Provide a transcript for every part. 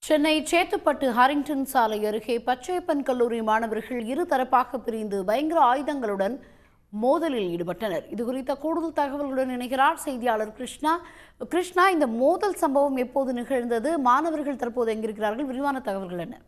Chennai Chetpet Harrington சாலை அருகே பச்சையப்பன் கல்லூரி மாணவர்கள் இரு தரப்பாக பிரிந்து பயங்கர ஆயுதங்களுடன் மோதலில் ஈடுபட்டனர் இது குறித்த கூடுதல் தகவல்களுடன் இணைகிறார் செய்தியாளர் கிருஷ்ணா கிருஷ்ணா இந்த மோதல் சம்பவம் எப்போது நிகழ்ந்தது மாணவர்கள் தற்போது எங்கிருக்கிறார்கள் விரிவான தகவல்கள் என்ன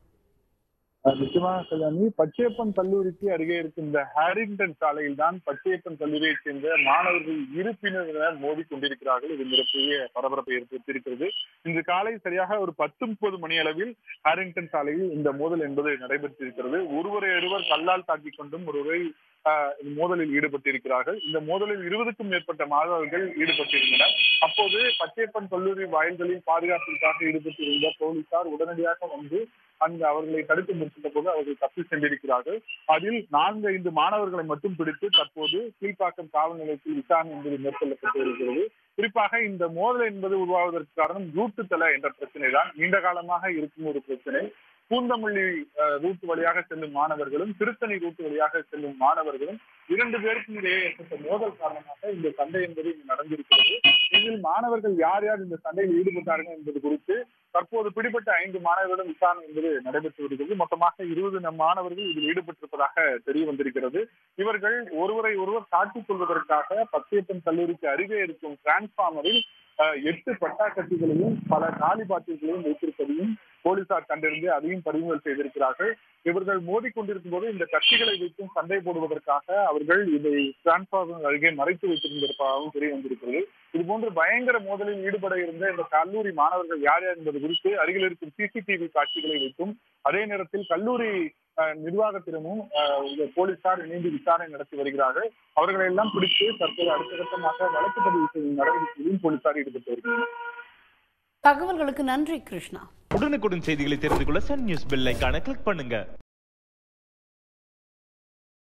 அஹ் நிச்சயமாக கல்யாணி பச்சையப்பன் கல்லூரிக்கு அருகே இருக்கின்ற ஹாரிங்டன் சாலையில் தான் பச்சையப்பன் கல்லூரியைச் சேர்ந்த மாணவர்கள் இரு பிரிவினர் மோதி கொண்டிருக்கிறார்கள் இது மிகப்பெரிய பரபரப்பை ஏற்படுத்தியிருக்கிறது இன்று காலை சரியாக ஒரு பத்து முப்பது மணி அளவில் ஹாரிங்டன் சாலையில் இந்த மோதல் என்பது நடைபெற்றிருக்கிறது ஒருவரை ஒருவர் கல்லால் தாக்கிக் கொண்டும் ஒருவரை ஆஹ், மோதலில் ஈடுபட்டிருக்கிறார்கள் இந்த மோதலில் இருபதுக்கும் மேற்பட்ட மாணவர்கள் ஈடுபட்டிருந்தனர் அப்போது பச்சையப்பன் கல்லூரி வாயில்களில் பாதுகாப்பிற்காக ஈடுபட்டிருந்த போலீசார் உடனடியாக வந்து அந்த அவர்களை தடுத்து முடிச்சிட்ட போது அவர்கள் தப்பி சென்றிருக்கிறார்கள் அதில் நான்கு ஐந்து மாணவர்களை மட்டும் பிடித்து தற்போது கீழ்ப்பாக்கம் காவல் நிலையத்தில் விசாரணை என்பது மேற்கொள்ளப்பட்டு வருகிறது குறிப்பாக இந்த மோதல் என்பது உருவாவதற்கு காரணம் ரூட்டு தலை என்ற பிரச்சனை தான் நீண்ட காலமாக இருக்கும் ஒரு பிரச்சனை பூந்தமல்லி அஹ், ரூட் வழியாக செல்லும் மாணவர்களும் திருத்தணி ரூட் வழியாக செல்லும் மாணவர்களும் இரண்டு பேருக்கும் இடையே ஏற்பட்ட மோதல் காரணமாக இந்த சண்டை என்பது இங்கு நடந்திருக்கிறது இதில் மாணவர்கள் யார் யார் இந்த சண்டையில் ஈடுபட்டார்கள் என்பது குறித்து தற்போது பிடிபட்ட ஐந்து மாணவர்களிடம் விசாரணை என்பது நடைபெற்று வருகிறது மொத்தமாக இருபது நம் மாணவர்கள் இதில் ஈடுபட்டிருப்பதாக தெரிய வந்திருக்கிறது இவர்கள் ஒருவரை ஒருவர் தாக்கிக் கொள்வதற்காக பச்சையப்பன் கல்லூரிக்கு அருகே இருக்கும் டிரான்ஸ்பார்மரில் அஹ், எட்டு பட்டாக்கட்டிகளையும் பல காலி பாட்டில்களையும் வைத்திருப்பதையும் போலீசார் கண்டறிந்து அதையும் பறிமுதல் செய்திருக்கிறார்கள் இவர்கள் மோதிக்கொண்டிருக்கும் போது இந்த கட்சிகளை வைத்தும் சண்டை போடுவதற்காக அவர்கள் இதை டிரான்ஸ்பார்மர் அருகே மறைத்து வைத்திருந்திருப்பதாகவும் தெரிய வந்திருக்கிறது இது போன்று பயங்கர மோதலில் ஈடுபட இருந்த இந்த கல்லூரி மாணவர்கள் யார் யார் என்பது குறித்து அருகில் இருக்கும் சிசிடிவி காட்சிகளை வைத்தும் அதே நேரத்தில் கல்லூரி அஹ், நிர்வாகத்திடமும் அஹ், இந்த போலீசார் இணைந்து விசாரணை நடத்தி வருகிறார்கள் அவர்களை எல்லாம் பிடித்து தற்போது அடுத்த கட்டமாக வழக்கு பதிவு செய்யும் நடவடிக்கையிலும் போலீசார் ஈடுபட்டு வருகிறார்கள் தகவல்களுக்கு நன்றி கிருஷ்ணா உடனுக்குடன் செய்திகளை தெரிந்து கொள்ள சன் நியூஸ் பெல் ஐகானை கிளிக் பண்ணுங்க